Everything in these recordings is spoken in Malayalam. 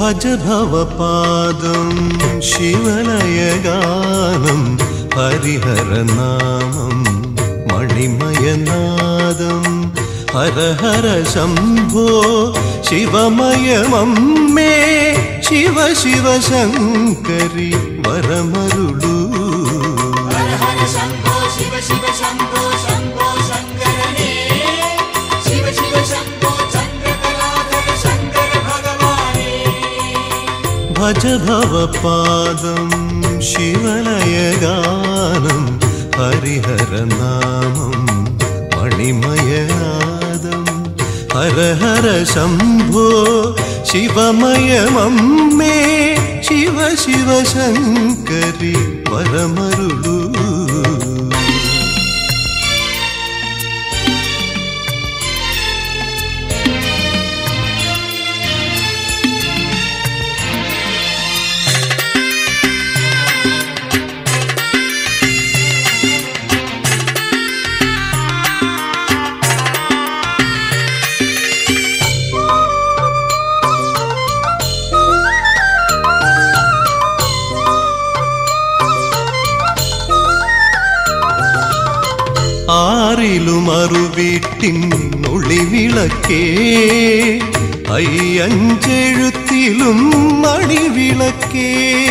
ഭജ ഭവപാദം ശിവലയഗാനം ഹരിഹരനാമം മണിമയനാദം ഹര ഹര ശംഭോ ശിവമയമമ്മേ ശിവ ശിവ ശങ്കരി വരമരുളൂ ഹര ഹര ശംഭോ ശിവ ശിവ ശംഭോ ശംഭോ ശങ്കരനേ ശിവ ശിവ ശംഭോ ചന്ദ്രകലാധര ശങ്കര ഭഗവാനേ ഭജ ഭവപാദം ശിവലയഗാനം ഹരിഹരനാമം മണിമയനാദം ഹര ഹര ശംഭോ ശിവമയമമ്മേ ശിവ ശിവ ശങ്കരി വരമരുളൂ ആറിലും അറുവീട്ടിൻ ഒളിവിളക്കേ അയ്യഞ്ചെഴുത്തിലും മണിവിളക്കേ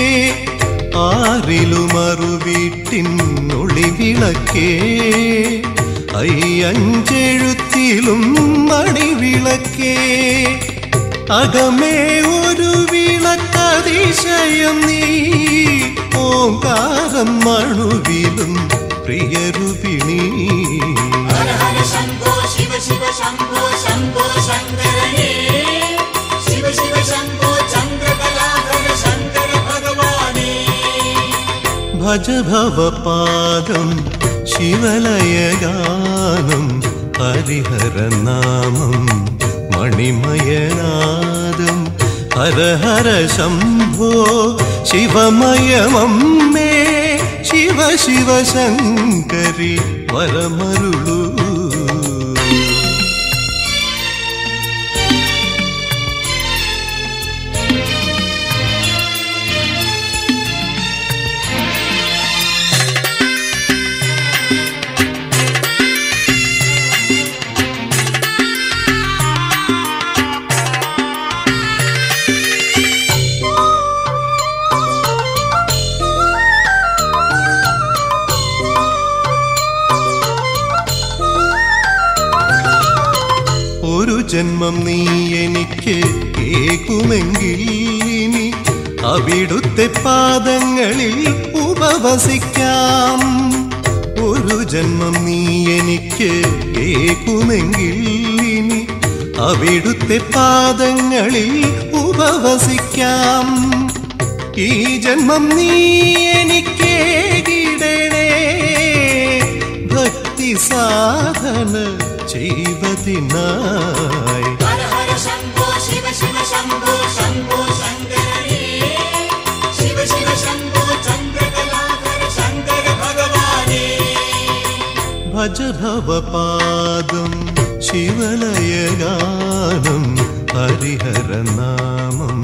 ആറിലും അറുവീട്ടിൻ ഒളിവിളക്കേ അയ്യഞ്ചെഴുത്തിലും മണിവിളക്കേ അകമേ ഒരു വിളക്കതിശയം നീ ഓങ്കാരം മണുവിലും പ്രിയരുപിണി ഹര ഹര ശംഭോ ശിവ ശിവ ശംഭോ ശംഭോ ശങ്കരനേ ശിവ ശിവ ശംഭോ ചന്ദ്രകലാധര ശങ്കര ഭഗവാനേ ഭജ ഭവപാദം ശിവലയഗാനം ഹരിഹരനാമം മണിമയനാദം ഹര ഹര ശംഭോ ശിവമയമമ്മേ ശിവ ശിവ ശങ്കരി വരമരുളൂ ഒരു ജന്മം നീ എനിക്ക് കേൾക്കുമെങ്കിൽ ഇനി അവിടുത്തെ പാദങ്ങളിൽ ഉപവസിക്കാം ഒരു ജന്മം നീ എനിക്ക് കേൾക്കുമെങ്കിൽ ഇനി അവിടുത്തെ പാദങ്ങളിൽ ഉപവസിക്കാം ഈ ജന്മം നീ എനിക്ക് കിടണേ ഭക്തി സാധന ചെയ്വതിനായി ഹര ഹര ശംഭോ ശിവ ശിവ ശംഭോ ശംഭോ ശങ്കരനേ ശിവ ശിവ ശംഭോ ചന്ദ്രകലാധര ശങ്കര ഭഗവാനേ ഭജ ഭവപാദം ശിവലയഗാനം ഹരിഹരനാമം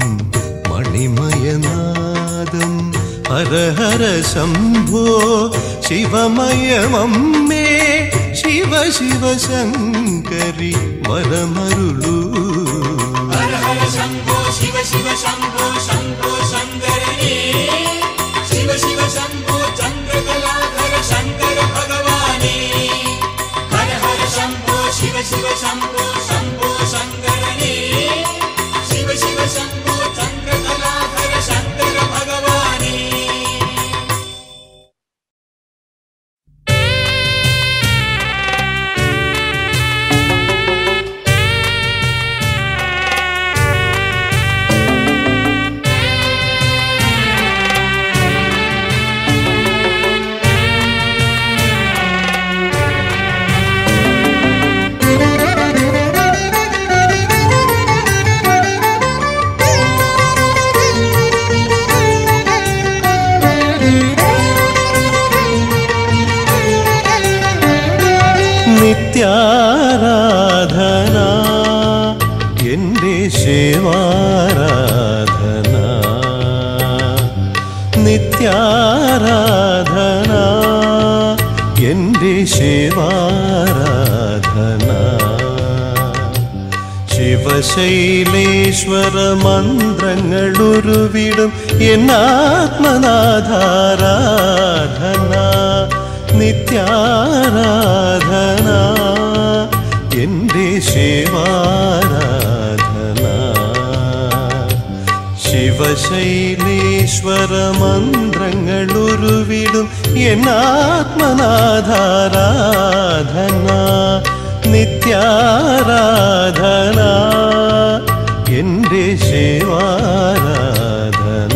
മണിമയനാദം ഹര ഹര ശംഭോ ശിവമയമമ്മേ ശിവ ശിവ ശങ്കരി വരമരുളൂ ഹര ഹര ശംഭോ ശിവ ശിവ ശംഭോ ശംഭോ ശങ്കരനേ ശിവ ശിവ ശംഭോ ചന്ദ്രകലാധര ശങ്കര ഭഗവാനേ ഹര ഹര ശംഭോ ശിവ ശിവ ശംഭോ ശംഭോ ശങ്കരനേ ശിവ ശിവ ശംഭോ ചന്ദ്രകലാധര ശങ്കര ഭഗവാനേ നിത്യാരാധന എൻ്റെ ശിവാരാധന നിത്യാരാധന എൻ്റെ ശിവാരാധന ശിവശൈലേശ്വര മന്ത്രങ്ങളുരുവിടും എന്നാത്മനാഥാരാധന നിത്യാരാധന എൻ്റെ ശിവാരാധന ശിവശൈലേശ്വര മന്ത്രങ്ങളുരുവിടും എന്നാത്മനാഥാരാധന നിത്യാരാധന എൻ്റെ ശിവാരാധന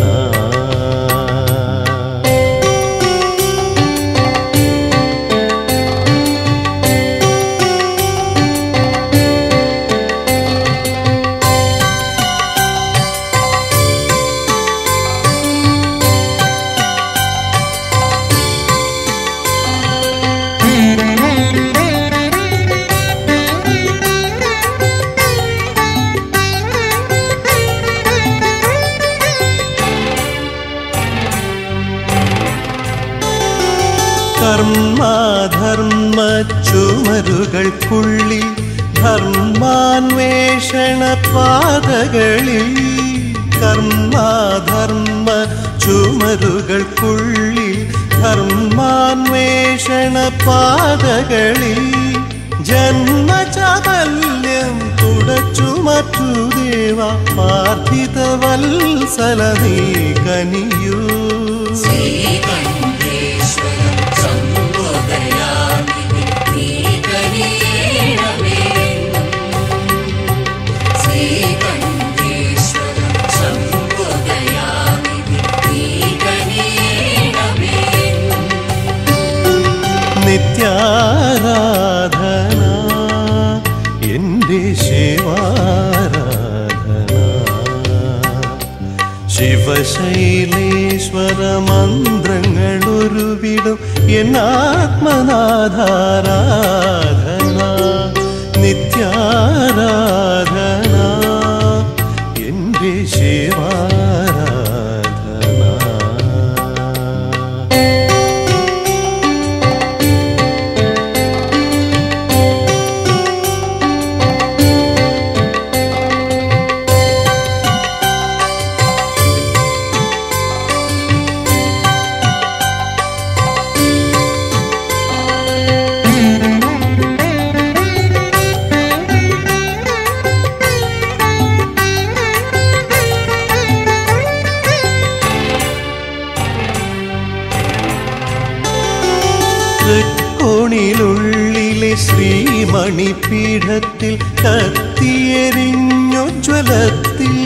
കർമാധർമ്മ ചുമരുകൾക്കുള്ളിൽ ധർമാന്വേഷണ പാതകളിൽ കർമാധർമ്മ ചുമരുകൾക്കുള്ളിൽ ധർമാന്വേഷണ പാതകളിൽ ജന്മചാബല്യം തുടച്ചു മറ്റു ദേവ പാർത്ഥിത വത്സല നീ കനിയൂ ശ്രീകണ്ഠേശ്വരം ശംഭോദയാമിനി നീ കനിയേണമേന്നും ശ്രീകണ്ഠേശ്വരം ശംഭോദയാമിനി നീ കനിയേണമേന്നും നിത്യാരാധന എൻ്റെ ശിവാരാധന ശിവശൈലേശ്വര മന്ത്രങ്ങളുരുവിടും എന്നാത്മനാഥാരാധന നിത്യാരാധന എൻ്റെ ശിവാരാധന തൃക്കോണിലുള്ളിലെ ശ്രീമണിപീഠത്തിൽ കത്തിയെരിഞ്ഞുജ്വലത്തിൽ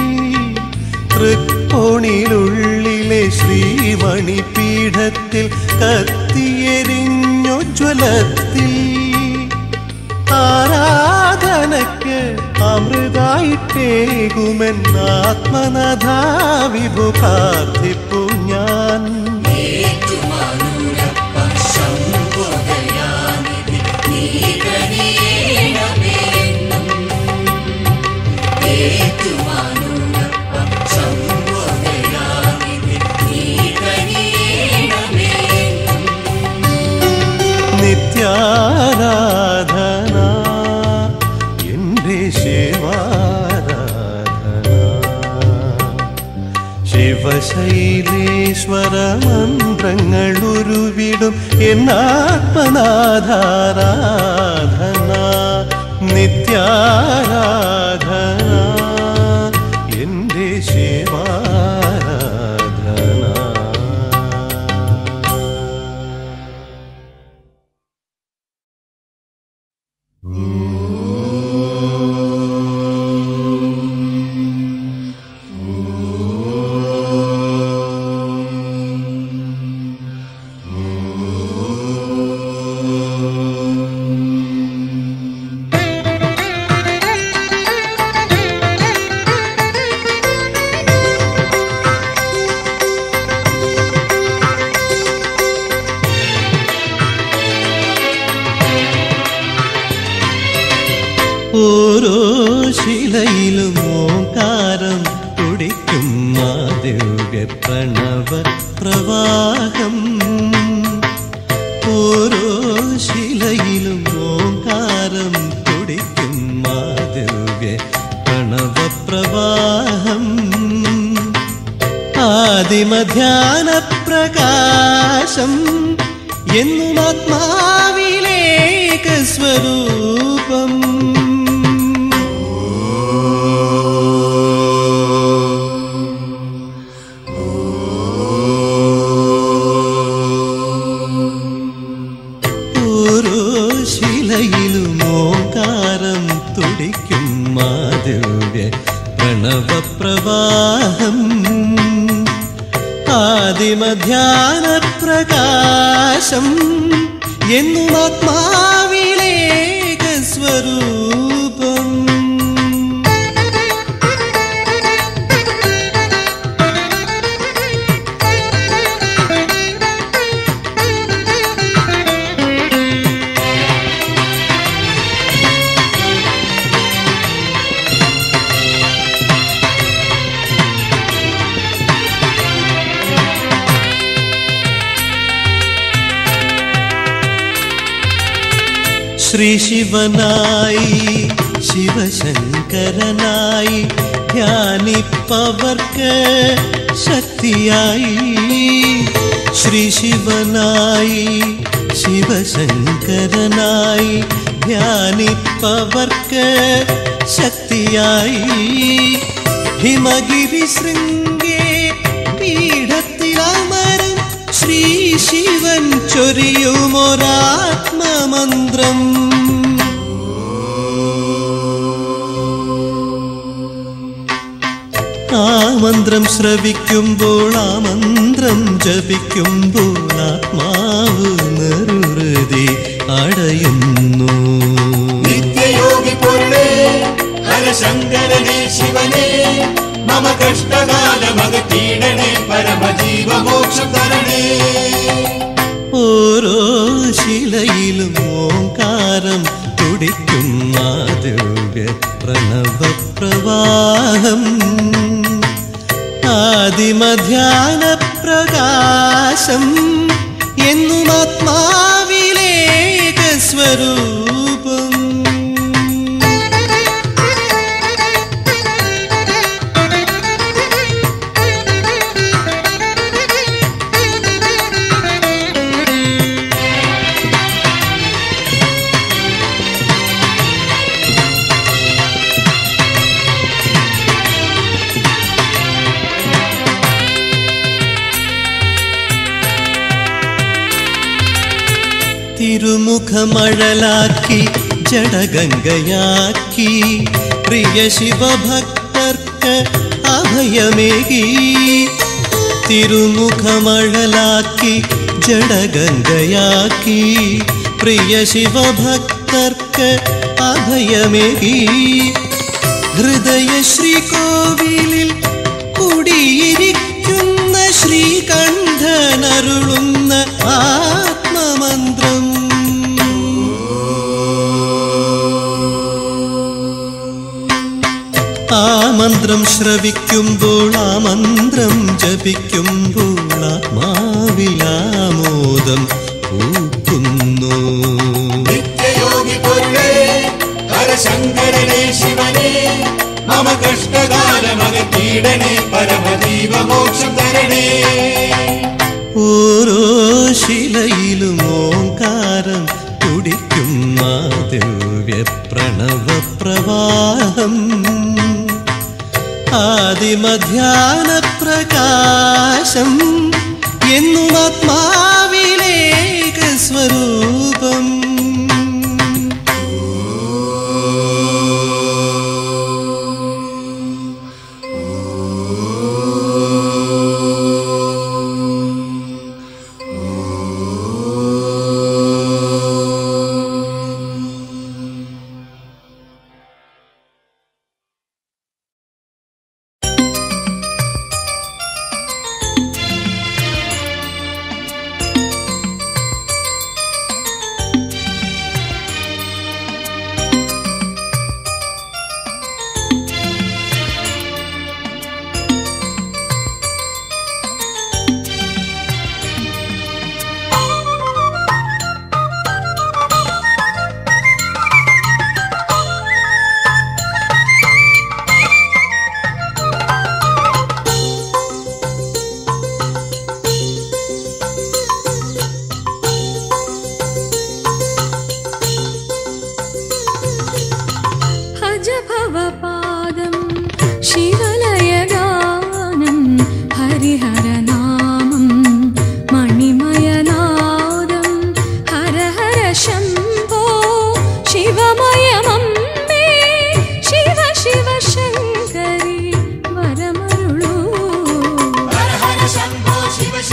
തൃക്കോണിലുള്ളിലെ ശ്രീമണിപീഠത്തിൽ കത്തിയെരിഞ്ഞുജ്വലത്തിൽ ആരാധനയ്ക്ക് അമൃതായിട്ടേകുമെൻ ആത്മനഥാ വിഭു പ്രാർത്ഥിപ്പു ഞാൻ ഏറ്റുമാനൂരപ്പ ശംഭോദയാമിനി നീ കനിയേണമേന്നും ഏറ്റുമാനൂരപ്പ ശംഭോദയാമിനി നീ കനിയേണമേന്നും നിത്യാരാധന എൻ്റെ ശിവാരാധന ശിവശൈലേശ്വര മന്ത്രങ്ങളുരുവിടും എന്നാത്മനാഥാരാധന നിത്യാരാധന എൻ്റെ ശിവാരാധന ഓരോ ശിലയിലും ഓങ്കാരം തുടിക്കും ആ ദിവ്യ പ്രണവ പ്രവാഹം ഓരോ ശിലയിലും ഓങ്കാരം തുടിക്കും മാധവ്യ പ്രണവപ്രവാഹം ആദിമധ്യാന പ്രകാശം എന്നും ആത്മാവിലേക സ്വരൂപം ഓരോ ശിലയിലും ഓങ്കാരം തുടിക്കും മാധവ്യ പ്രണവപ്രവാഹം ആദിമധ്യാന പ്രകാശം എന്നും ആത്മാവിലേക സ്വരൂപം ശ്രീ ശിവനായി ശിവശങ്കരനായി ധ്യാനിപ്പവർക്ക് ശക്തിയായി ശ്രീ ശിവനായി ശിവശങ്കരനായി ധ്യാനിപ്പവർക്ക് ശക്തിയായി ഹിമഗിരി ശൃംഗേ പീഠത്തിലമരും ശ്രീ ശിവൻ ചൊരിയുമൊരാത്മമന്ത്രം ആ മന്ത്രം ശ്രവിക്കുമ്പോൾ ആ മന്ത്രം ജപിക്കുമ്പോൾ ആത്മാവ് നെറുതി അടയുന്നു നിത്യയോഗി പൊരുളേ ഹരശങ്കരനെ ശിവനെ മമ കഷ്ടകാലമകറ്റീടണേ പരമജീവമോക്ഷം തരണേ ഓരോ ശിലയിലും ഓങ്കാരം തുടിക്കും മാധവ്യ പ്രണവപ്രവാഹം ആദിമധ്യാന പ്രകാശം എന്നും ആത്മാവിലേക സ്വരൂപം തിരുമുഖമഴലാക്കി ജഡഗംഗയാക്കി പ്രിയ ശിവഭക്തർക്ക് അഭയമേകി തിരുമുഖമഴലാക്കി ജഡഗംഗയാക്കി പ്രിയ ശിവഭക്തർക്ക് അഭയമേകി ഹൃദയ ശ്രീകോവിലിൽ കുടിയിരിക്കുന്ന ശ്രീകണ്ഠനരുളുന്ന ആത്മമന്ത്രം ആ മന്ത്രം ശ്രവിക്കുമ്പോൾ ആ മന്ത്രം ജപിക്കുമ്പോൾ ആത്മാവിലാമോദം പൂക്കുന്നു നിത്യയോഗി പൊരുളേ ഹരശങ്കരനെ ശിവനെ മമ കഷ്ടകാലമകറ്റീടണേ പരമജീവമോക്ഷം തരണേ ഓരോ ശിലയിലും ഓങ്കാരം തുടിക്കും മാധവ്യ പ്രണവപ്രവാഹം ആദിമധ്യാന പ്രകാശം എന്നും ആത്മാവിലേക സ്വരൂപം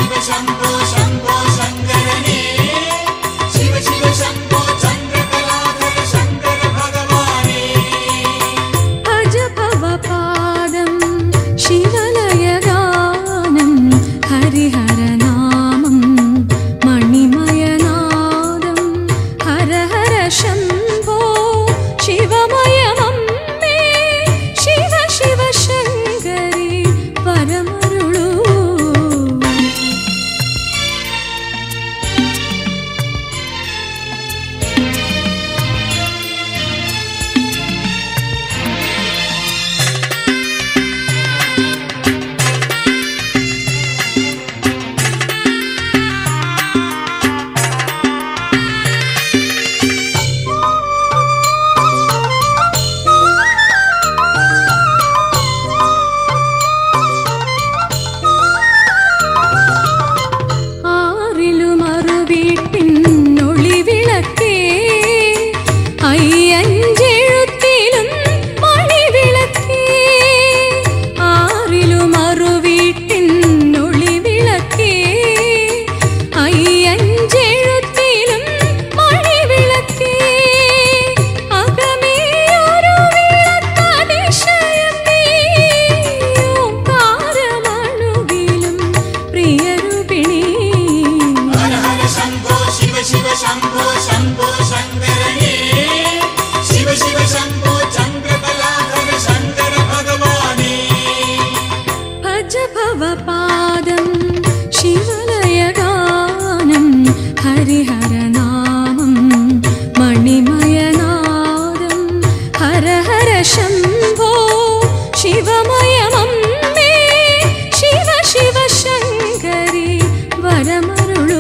ശിവ ശംഭോ ശംഭോ ശങ്കരനേ ശിവ ശിവ ശംഭോ ചന്ദ്രകലാധര ശങ്കര ഭഗവാനേ ഭജ ഭവപാദം ശിവലയഗാനം ഹരിഹരനാമം മണിമയനാദം ഹര ഹര ശംഭോ ശിവമയമമ്മേ ശിവ ശിവ ശങ്കരി പരമരുളൂ ആറിലും അറുവീട്ടിനൊളിവിളക്കേ അയ്യഞ്ചെഴുത്തിലും മണിവിളക്കേ ആറിലും അറുവീട്ടിനൊളിവിളക്കേ അയ്യഞ്ചെഴുത്തിലും മണിവിളക്കേ അകമേയൊരു വിളക്കതിശയം നീ ഓംകാരമണുവിലും പ്രിയരൂപിണി ഹര ഹര ശംഭോ ശിവ ശിവ ശംഭോ ശംഭോ ശങ്കരനേ ശിവ ശിവ ശംഭോ ചന്ദ്രകലാധര ശങ്കര ഭഗവാനേ ഭജ ഭവപാദം ശിവലയഗാനം ഹരിഹരനാമം മണിമയനാദം ഹര ഹര ശംഭോ ശിവമയമമ്മേ ശിവ ശിവ ശങ്കരി വരമരുളൂ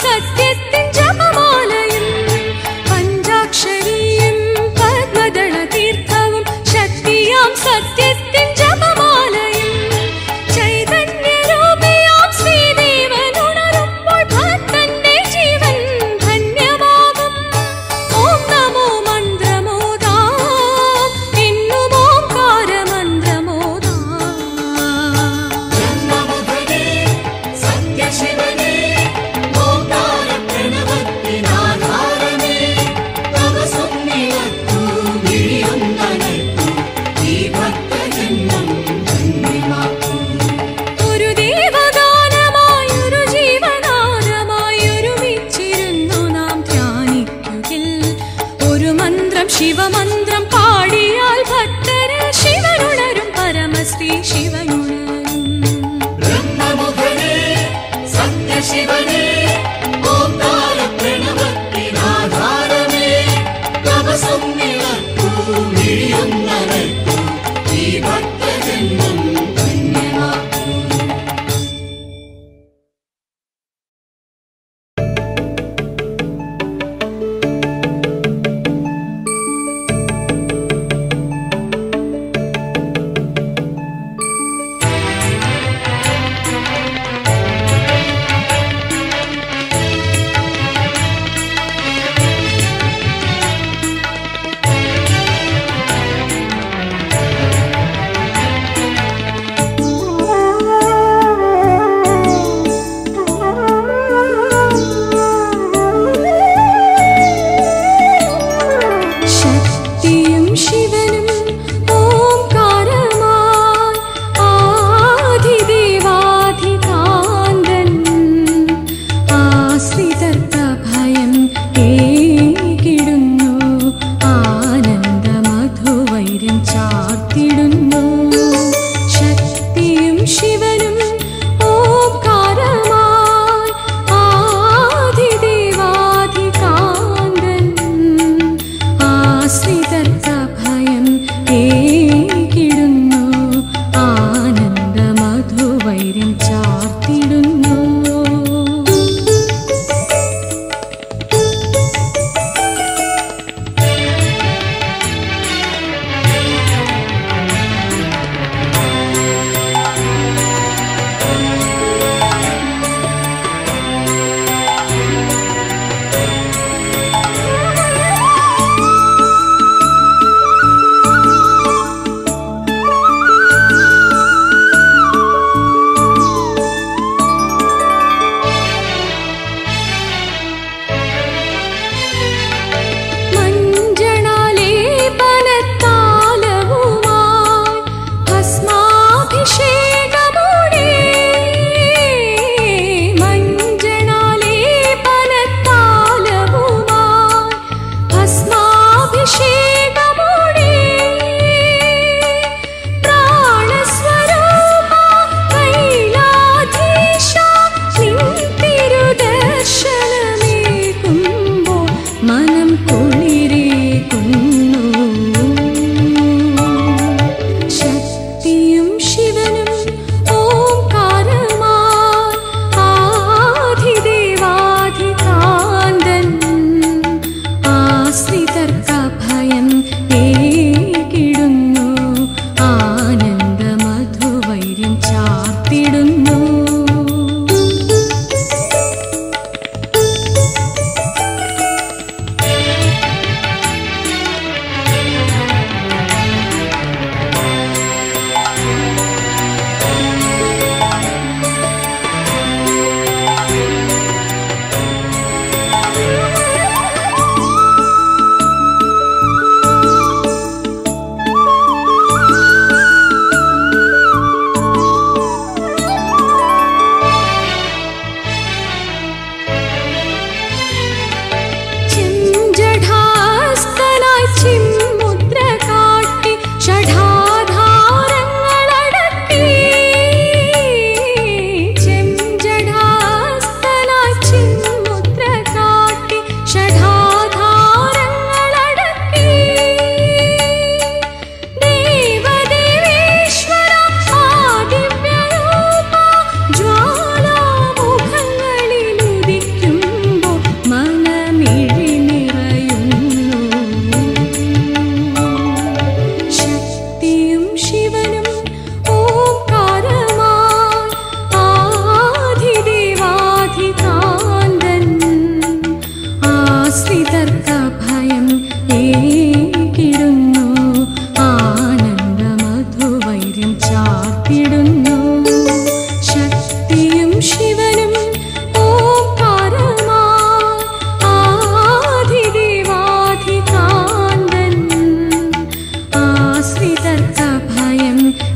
സത്യത്തിൻ ജപമാലയും പഞ്ചാക്ഷരിയും പദ്മദള തീർത്ഥവും ശക്തിയാം സത്യത്തിൻ ജപമാലയും ചൈതന്യരൂപിയാം ശ്രീദേവനുണരുമ്പോൾ ഭക്തന്റെ ജീവൻ ധന്യമാകും ഓം നമോ മന്ത്രമോദാം എന്നും ഓംകാര മന്ത്രമോദാം ബ്രഹ്മമുഖനേ സത്യശിവനേ ഓംകാര പ്രണവത്തിനാധാരമേ തപസ്സുന്നിലത്തു വിഴിയൊന്നനത്തു ഈ ഭക്തജന്മം ധന്യമാക്കൂ ഒരു ദേവഗാനമായൊരു ജീവനാദമായൊരു വിച്ചിരുന്നു നാം ധ്യാനിക്കുകിൽ ഒരു മന്ത്രം ശിവമന്ത്രം പാടിയാൽ ഭക്തര് ശിവനുണരും പരമശ്രീ ശിവനുണരും ബ്രഹ്മമുഖനേ സത്യശിവനേ ഓംകാര പ്രണവത്തിനാധാരമേ തപസ്സുന്നിലത്തു വിഴിയൊന്നനത്തു ഈ ഭക്തജന്മം ധന്യമാക്കൂ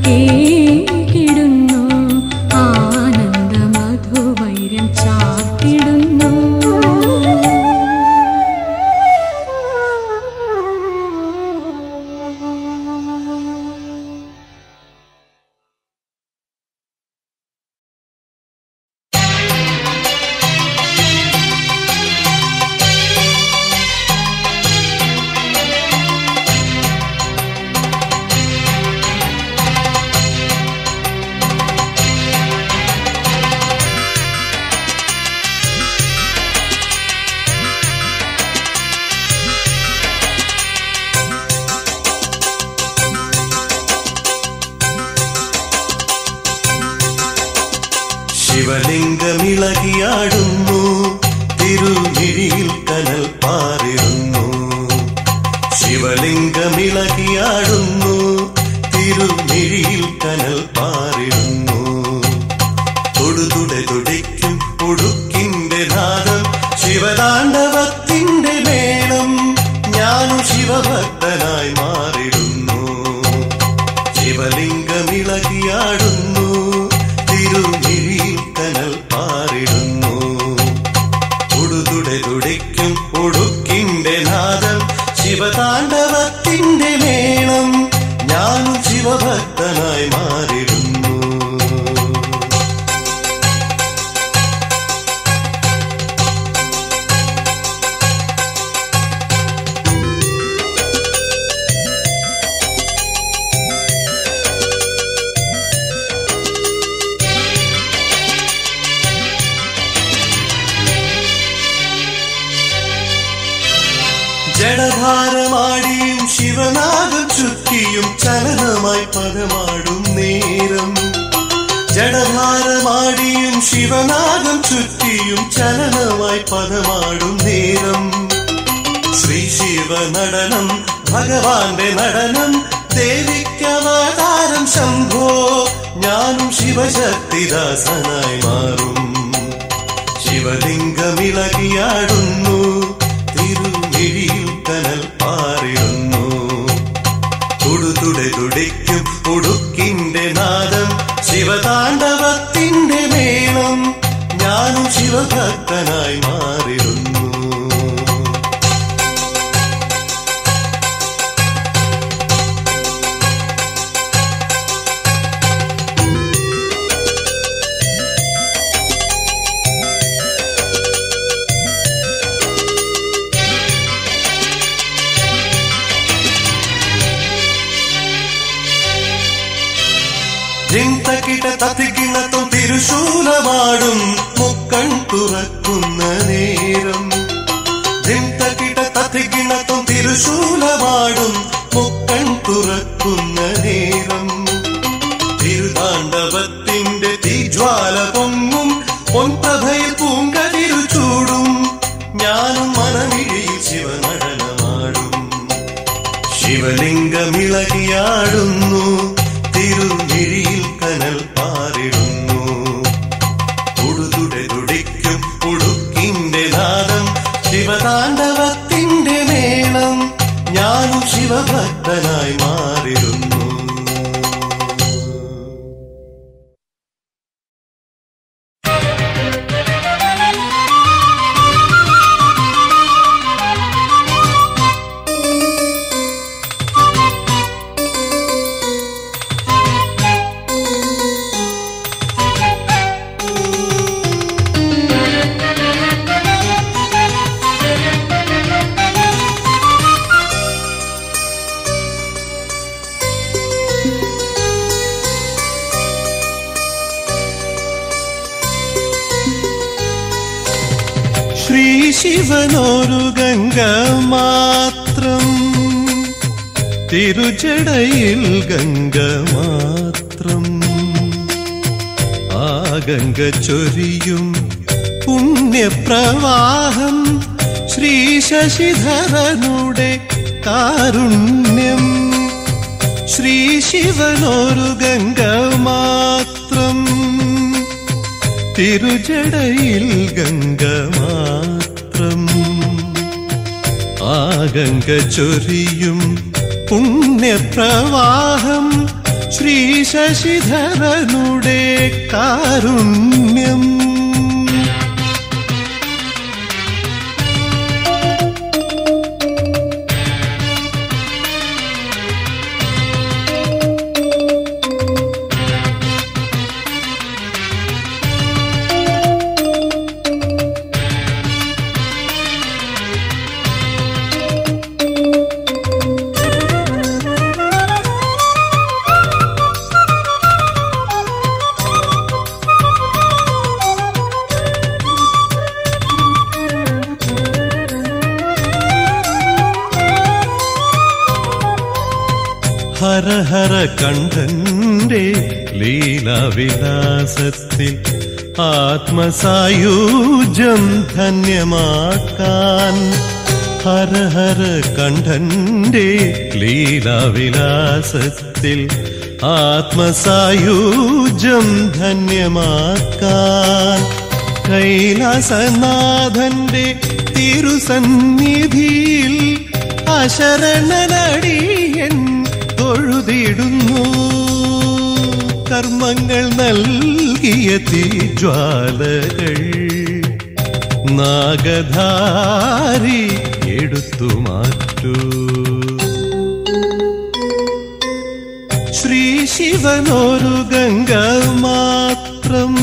ഏകിടുന്നു ആനന്ദ മധുവൈര്യം ചാത്തിടുന്നു ശിവലിംഗമിളകിയാടുന്നു തിരുമിഴിയിൽ കനൽ പാറിടുന്നു ശിവലിംഗമിളകിയാടുന്നു തിരുമിഴിയിൽ കനൽ പാറിടുന്നു തൊടുതുടെ തുടിക്കും ഉടുക്കിന്റെ നാദം ശിവതാണ്ഡവത്തിന്റെ മേളം ഞാനും ശിവഭക്തനായി മാറിടുന്നു ശിവലിംഗമിളകിയാടുന്നു തിരുമിഴിയിൽ കനൽ പാറിടുന്നു ഉടുതുടെ തുടിക്കും ഉടുക്കിന്റെ നാദം ശിവതാണ്ഡവത്തിന്റെ മേളം ഞാനും ശിവഭക്തനായി മാറിടുന്നു ജഡഭാരമാടിയും ശിവനാഗം ചുറ്റിയും ചലനമായി പദമാടും നേരം ജഡഭാരമാടിയും ശിവനാഗം ചുറ്റിയും ചലനമായി പദമാടും നേരം ശ്രീ ശിവ നടനം ഭഗവാന്റെ നടനം ദേവിക്കവതാരം ശംഭോ ഞാനും ശിവശക്തിദാസനായി മാറും ശിവലിംഗമിളകിയാടുന്നു തിരുമിഴിയിൽ കനൽ പാറിടുന്നു തുടുതുടെ തുടിക്കും ഉടുക്കിന്റെ നാദം ശിവതാണ്ഡവത്തിന്റെ മേളം ഞാനും ശിവഭക്തനായി മാറിടുന്നു ജിന്തക്കിട്ട തത്തിക്കിണത്തും തിരുശൂലമാടും മുക്കൺ തുറക്കുന്ന നേരം ജിന്തക്കിട്ട തത്തിക്കിണത്തും തിരുശൂലമാടും മുക്കൺ തുറക്കുന്ന നേരം തിരുതാണ്ഡവത്തിന്റെ തീജ്വാല പൊങ്ങും പൊൻപ്രഭയിൽ പൂങ്കതിരു ചൂടും ഞാനും മനമിഴിയിൽ ശിവനടനമാടും ശിവലിംഗമിളകിയാടുന്നു തിരുമിഴിയിൽ കനൽ പാറിടുന്നു ഉടുതുടെ തുടിക്കും ഉടുക്കിന്റെ നാദം ശിവതാണ്ഡവത്തിന്റെ മേളം ഞാനും ശിവഭക്തനായി മാറിടുന്നു ശ്രീ ശിവനൊരു ഗംഗ മാത്രം തിരുജടയിൽ ഗംഗ മാത്രം ആ ഗംഗ ചൊരിയും പുണ്യപ്രവാഹം ശ്രീ ശശിധരനുടെ കാരുണ്യം ശ്രീ ശിവനൊരു ഗംഗ മാത്രം തിരുജടയിൽ ഗംഗ മാത്രം ആ ഗംഗ ചൊരിയും പുണ്യപ്രവാഹം ശ്രീ ശശിധരനുടെ കാരുണ്യം ഹര ഹര കണ്ഠന്റെ ലീലാവിലാസത്തിൽ ആത്മസായൂജം ധന്യമാക്കാൻ ഹര ഹര കണ്ഠന്റെ ലീലാവിലാസത്തിൽ ആത്മസായൂജം ധന്യമാക്കാൻ കൈലാസനാഥന്റെ തിരുസന്നിധിയിൽ അശരണനടിയൻ തൊഴുതിടുന്നു കർമ്മങ്ങൾ നൽകിയ തീജ്വാലകൾ നാഗധാരി എടുത്തു മാറ്റൂ ശ്രീ ശിവനൊരു ഗംഗ മാത്രം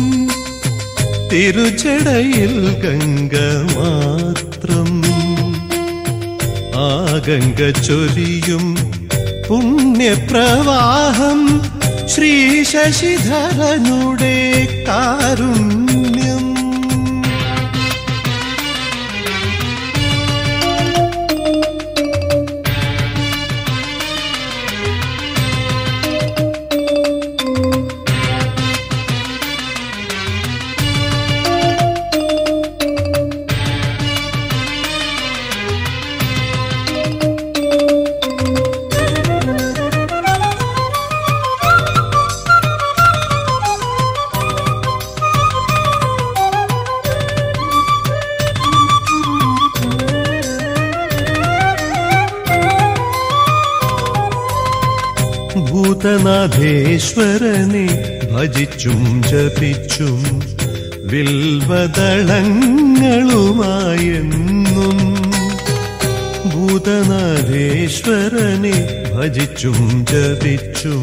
തിരുച്ചടയിൽ ഗംഗ മാത്രം ആ ഗംഗ ചൊരിയും പുണ്യപ്രവാഹം ശ്രീ ശശിധരനുടെ കാരുണ്യം ഭൂതനാഥേശ്വരനെ ഭജിച്ചും ജപിച്ചും വിൽവദളങ്ങളുമായെന്നും ഭൂതനാഥേശ്വരനെ ഭജിച്ചും ജപിച്ചും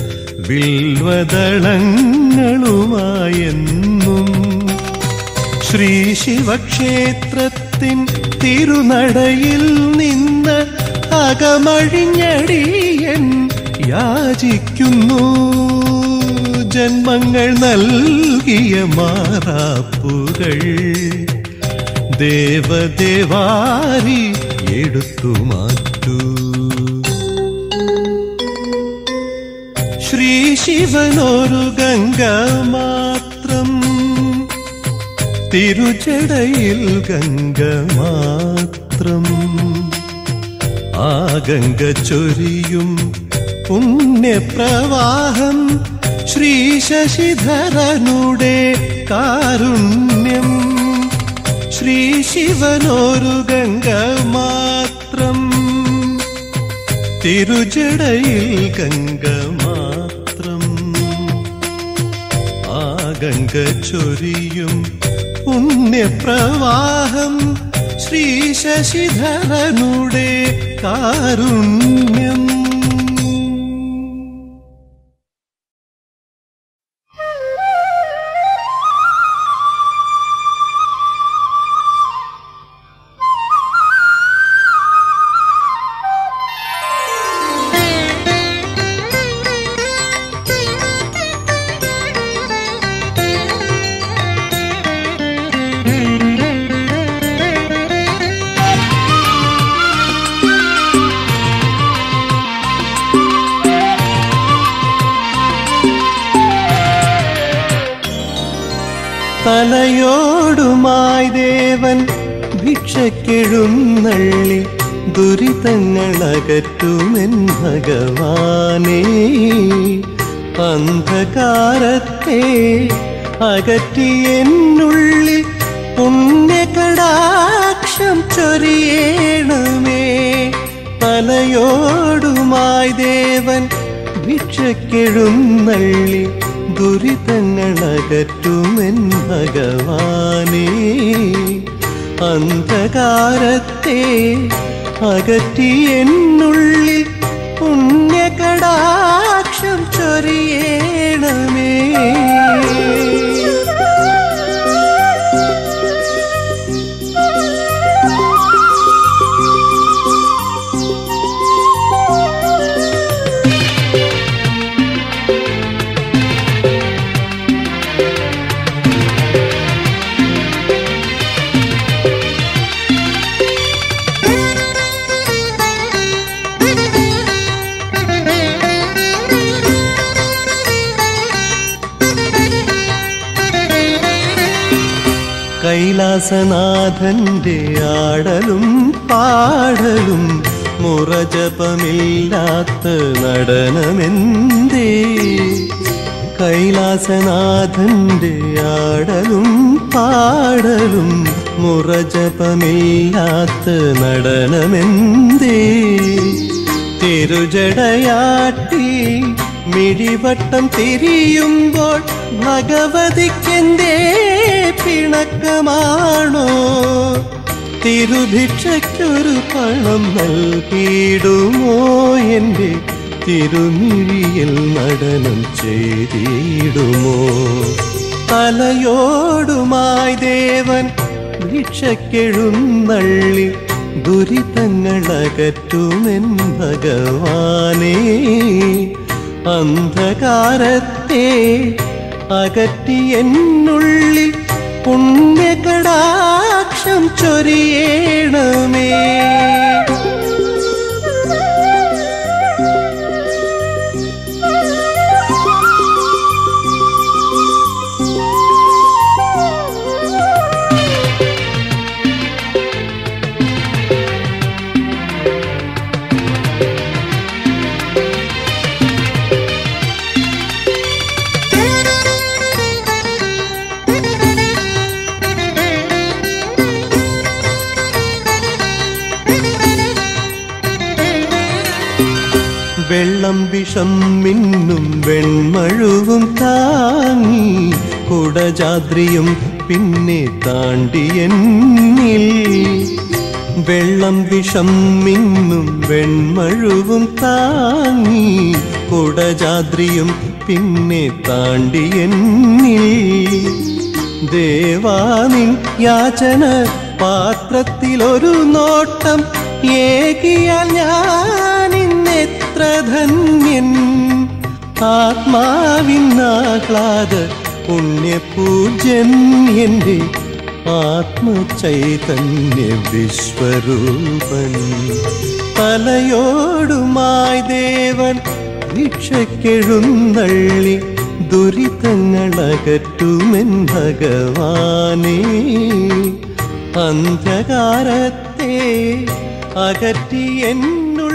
വിൽവദളങ്ങളുമായെന്നും ശ്രീ ശിവക്ഷേത്രത്തിൻ തിരുനടയിൽ നിന്ന് അകമഴിഞ്ഞടിയൻ യാചിക്കുന്നു ജന്മങ്ങൾ നൽകിയ മാറാപ്പുകൾ ദേവദേവാരി എടുത്തു മാറ്റൂ ശ്രീ ശിവനൊരു ഗംഗ മാത്രം തിരുചടയിൽ ഗംഗ മാത്രം ആ ഗംഗ ചൊരിയും പുണ്യപ്രവാഹം ശ്രീ ശശിധരനുടെ കാരുണ്യം ശ്രീ ശിവനൊരു ഗംഗ മാത്രം തിരുജടയിൽ ഗംഗ മാത്രം ആ ഗംഗ ചൊരിയും പുണ്യപ്രവാഹം ശ്രീ ശശിധരനുടെ കാരുണ്യം തലയോടുമായി ദേവൻ ഭിക്ഷക്കെഴുന്നള്ളി ദുരിതങ്ങളകറ്റുമെൻ ഭഗവാനേ അന്ധകാരത്തെ അകറ്റിയെന്നുള്ളിൽ പുണ്യകടാക്ഷം ചൊരിയേണമേ തലയോടുമായി ദേവൻ ഭിക്ഷക്കെഴുന്നള്ളി ദുരിതങ്ങളകറ്റുമെൻ ഭഗവാനേ അന്ധകാരത്തെ അകറ്റി എന്നുള്ളിൽ പുണ്യകടാക്ഷം ചൊരിയേണമേ കൈലാസനാഥന്റെ ആടലും പാടലും മുറജപമില്ലാത്ത നടനമെന്തേ കൈലാസനാഥന്റെ ആടലും പാടലും മുറജപമില്ലാത്ത നടനമെന്തേ തിരുജടയാട്ടി മിഴിവട്ടം തിരിയുമ്പോൾ ഭഗവതിക്കെന്തേ പിണക്കമാണോ തിരുഭിക്ഷയ്ക്കൊരു പണം നൽകിയിടുമോ എൻ്റെ തിരുമിഴിയിൽ നടനം ചെയ്തിടുമോ തലയോടുമായി ദേവൻ ഭിക്ഷക്കെഴുന്നള്ളി ദുരിതങ്ങളകറ്റുമെൻ ഭഗവാനേ അന്ധകാരത്തെ അകറ്റി എന്നുള്ളിൽ പുണ്യകടാക്ഷം ചൊരിയേണമേ വെള്ളം വിഷം മിന്നും വെൺമഴുവും താങ്ങി കുടജാദ്രിയും പിന്നെ താണ്ടിയെന്നിൽ വെള്ളം വിഷം മിന്നും വെൺമഴുവും താങ്ങി കുടജാദ്രിയും പിന്നെ താണ്ടിയെന്നിൽ ദേവാനിൻ യാചന പാത്രത്തിലൊരു നോട്ടം ഏകിയാൽ ഞാൻ ഇന്നെത്ര ധന്യൻ ആത്മാവിനാഹ്ലാദ പുണ്യപൂജൻ എൻ്റെ ആത്മചൈതന്യ വിശ്വരൂപൻ തലയോടുമായി ദേവൻ ഭിക്ഷക്കെഴുന്നള്ളി ദുരിതങ്ങളകറ്റുമെൻ ഭഗവാനേ അന്ധകാരത്തെ അകറ്റി എന്നു